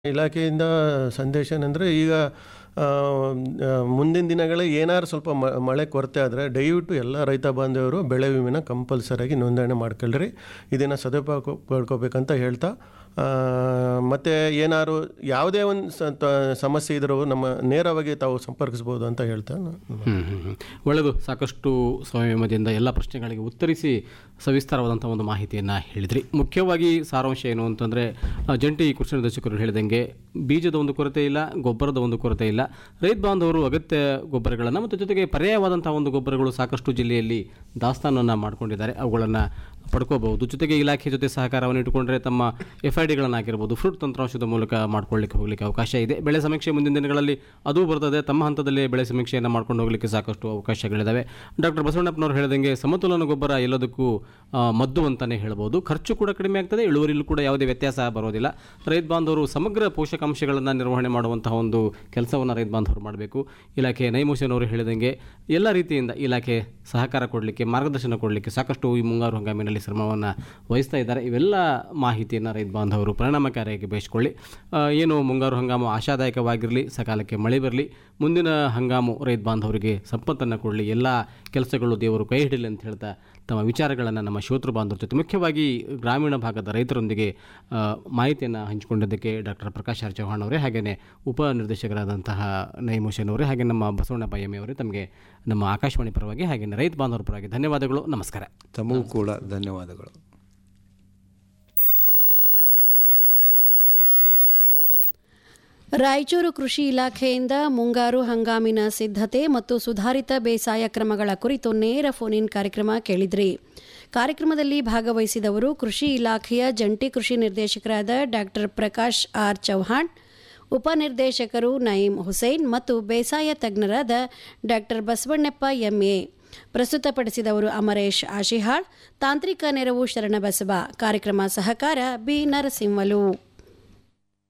ಇಲಾಖೆಯಿಂದ ಸಂದೇಶ ಏನಂದರೆ ಈಗ ಆ, ಆ, ಮುಂದಿನ ದಿನಗಳಲ್ಲಿ ಏನಾದ್ರು ಸ್ವಲ್ಪ ಮ- ಮಳೆ ಕೊರತೆ ಆದರೆ ದಯವಿಟ್ಟು ಎಲ್ಲ ರೈತ ಬಾಂಧವರು ಬೆಳೆ ವಿಮೆನ ಕಂಪಲ್ಸರಿಯಾಗಿ ನೋಂದಣಿ ಮಾಡ್ಕೊಳ್ರಿ ಇದನ್ನು ಸದುಪಯೋಗ ಪಡ್ಕೋಬೇಕಂತ ಹೇಳ್ತಾ ಆ, ಮತ್ತೆ ಏನಾದ್ರು ಯಾವುದೇ ಒಂದು ಸ- ತ- ಸಮಸ್ಯೆ ಇದ್ರೂ ನಮ್ಮ ನೇರವಾಗಿ ತಾವು ಸಂಪರ್ಕಿಸ್ಬೋದು ಅಂತ ಹೇಳ್ತಾ ನಾನು ಹ್ಮ್, ಹ್ಮ್, ಹ್ಮ್. ಒಳ್ಳೆಯದು ಸಾಕಷ್ಟು ಸಂಯಮದಿಂದ ಎಲ್ಲ ಪ್ರಶ್ನೆಗಳಿಗೆ ಉತ್ತರಿಸಿ ಸವಿಸ್ತಾರವಾದಂಥ ಒಂದು ಮಾಹಿತಿಯನ್ನು ಹೇಳಿದ್ರಿ ಮುಖ್ಯವಾಗಿ ಸಾರಾಂಶ ಏನು ಅಂತಂದರೆ ಜಂಟಿ ಕೃಷಿ ನಿರ್ದೇಶಕರು ಹೇಳಿದಂಗೆ ಬೀಜದ ಒಂದು ಕೊರತೆ ಇಲ್ಲ ಗೊಬ್ಬರದ ಒಂದು ಕೊರತೆ ಇಲ್ಲ ರೈತ ಬಾಂಧವರು ಅಗತ್ಯ ಗೊಬ್ಬರಗಳನ್ನು ಮತ್ತು ಜೊತೆಗೆ ಪರ್ಯಾಯವಾದಂಥ ಒಂದು ಗೊಬ್ಬರಗಳು ಸಾಕಷ್ಟು ಜಿಲ್ಲೆಯಲ್ಲಿ ದಾಸ್ತಾನನ್ನು ಮಾಡ್ಕೊಂಡಿದ್ದಾರೆ ಅವುಗಳನ್ನು ಪಡ್ಕೋಬಹುದು ಜೊತೆಗೆ ಇಲಾಖೆ ಜೊತೆ ಸಹಕಾರವನ್ನು ಇಟ್ಟುಕೊಂಡ್ರೆ ತಮ್ಮ ಎಫ್ ಐ ಡಿಗಳನ್ನಾಗಿರ್ಬೋದು ಫ್ರೂಟ್ ತಂತ್ರಾಂಶದ ಮೂಲಕ ಮಾಡ್ಕೊಳ್ಳಿಕ್ಕೆ ಹೋಗಲಿಕ್ಕೆ ಅವಕಾಶ ಇದೆ ಬೆಳೆ ಸಮೀಕ್ಷೆ ಮುಂದಿನ ದಿನಗಳಲ್ಲಿ ಅದು ಬರ್ತದೆ ತಮ್ಮ ಹಂತದಲ್ಲಿ ಬೆಳೆ ಸಮೀಕ್ಷೆಯನ್ನು ಮಾಡ್ಕೊಂಡು ಹೋಗಲಿಕ್ಕೆ ಸಾಕಷ್ಟು ಅವಕಾಶಗಳಿದ್ದಾವೆ ಡಾಕ್ಟರ್ ಬಸವಣ್ಣಪ್ಪನವರು ಹೇಳಿದಂಗೆ ಸಮತೋಲನ ಗೊಬ್ಬರ ಎಲ್ಲದಕ್ಕೂ ಆ, ಮದ್ದು ಅಂತಲೇ ಹೇಳ್ಬೋದು ಖರ್ಚು ಕೂಡ ಕಡಿಮೆ ಆಗ್ತದೆ ಇಳುವರಿಯಲ್ಲೂ ಕೂಡ ಯಾವುದೇ ವ್ಯತ್ಯಾಸ ಬರೋದಿಲ್ಲ ರೈತ ಬಾಂಧವರು ಸಮಗ್ರ ಪೋಷಕಾಂಶಗಳನ್ನು ನಿರ್ವಹಣೆ ಮಾಡುವಂತಹ ಒಂದು ಕೆಲಸವನ್ನು ರೈತ ಬಾಂಧವರು ಮಾಡಬೇಕು ಇಲಾಖೆ ನೈಮೋಶನ್ ಅವರು ಹೇಳಿದಂಗೆ ಎಲ್ಲ ರೀತಿಯಿಂದ ಇಲಾಖೆ ಸಹಕಾರ ಕೊಡಲಿಕ್ಕೆ ಮಾರ್ಗದರ್ಶನ ಕೊಡಲಿಕ್ಕೆ ಸಾಕಷ್ಟು ಈ ಮುಂಗಾರು ಹಂಗಾಮಿನಲ್ಲಿ ಶ್ರಮವನ್ನು ವಹಿಸ್ತಾ ಇದ್ದಾರೆ ಇವೆಲ್ಲ ಮಾಹಿತಿಯನ್ನು ರೈತ ಬಾಂಧವರು ಪರಿಣಾಮಕಾರಿಯಾಗಿ ಬಯಸ್ಕೊಳ್ಳಿ ಆ, ಏನು ಮುಂಗಾರು ಹಂಗಾಮು ಆಶಾದಾಯಕವಾಗಿರಲಿ ಸಕಾಲಕ್ಕೆ ಮಳೆ ಬರಲಿ ಮುಂದಿನ ಹಂಗಾಮು ರೈತ ಬಾಂಧವರಿಗೆ ಸಂಪತ್ತನ್ನು ಕೊಡಲಿ ಎಲ್ಲ ಕೆಲಸಗಳು ದೇವರು ಕೈ ಹಿಡಲಿ ಅಂತ ಹೇಳ್ತಾ ತಮ್ಮ ವಿಚಾರಗಳನ್ನು ನಮ್ಮ ಶ್ರೋತೃ ಬಾಂಧವರ ಜೊತೆ ಮುಖ್ಯವಾಗಿ ಗ್ರಾಮೀಣ ಭಾಗದ ರೈತರೊಂದಿಗೆ ಆ, ಮಾಹಿತಿಯನ್ನು ಹಂಚಿಕೊಂಡಿದ್ದಕ್ಕೆ ಡಾಕ್ಟರ್ ಪ್ರಕಾಶ್ ಆರ್ ಚೌಹಾಣ್ ಅವರೇ ಹಾಗೆಯೇ ಉಪ ನಿರ್ದೇಶಕರಾದಂತಹ ನೈಮೋಶನ್ ಅವರೇ ಹಾಗೆ ನಮ್ಮ ಬಸವಣ್ಣ ಎಮ್ಮೆ ಅವರೇ ತಮಗೆ ನಮ್ಮ ಆಕಾಶವಾಣಿ ಪರವಾಗಿ ಹಾಗೆಯೇ ರೈತ ಬಾಂಧವರ ಪರವಾಗಿ ಧನ್ಯವಾದಗಳು ನಮಸ್ಕಾರ ತಮಗೂ ಕೂಡ ಧನ್ಯವಾದಗಳು ರಾಯಚೂರು ಕೃಷಿ ಇಲಾಖೆಯಿಂದ ಮುಂಗಾರು ಹಂಗಾಮಿನ ಸಿದ್ಧತೆ ಮತ್ತು ಸುಧಾರಿತ ಬೇಸಾಯ ಕ್ರಮಗಳ ಕುರಿತು ನೇರ ಫೋನ್ ಇನ್ ಕಾರ್ಯಕ್ರಮ ಕೇಳಿದ್ರಿ ಕಾರ್ಯಕ್ರಮದಲ್ಲಿ ಭಾಗವಹಿಸಿದವರು ಕೃಷಿ ಇಲಾಖೆಯ ಜಂಟಿ ಕೃಷಿ ನಿರ್ದೇಶಕರಾದ ಡಾಕ್ಟರ್ ಪ್ರಕಾಶ್ ಆರ್ ಚೌಹಾಣ್ ಉಪನಿರ್ದೇಶಕರು ನಯೀಂ ಹುಸೇನ್ ಮತ್ತು ಬೇಸಾಯ ತಜ್ಞರಾದ ಡಾಕ್ಟರ್ ಬಸವಣ್ಣಪ್ಪ ಎಂಎ ಪ್ರಸ್ತುತಪಡಿಸಿದವರು ಅಮರೇಶ್ ಆಶಿಹಾಳ್ ತಾಂತ್ರಿಕ ನೆರವು ಶರಣಬಸವ ಕಾರ್ಯಕ್ರಮ ಸಹಕಾರ ಬಿ ನರಸಿಂಹಲು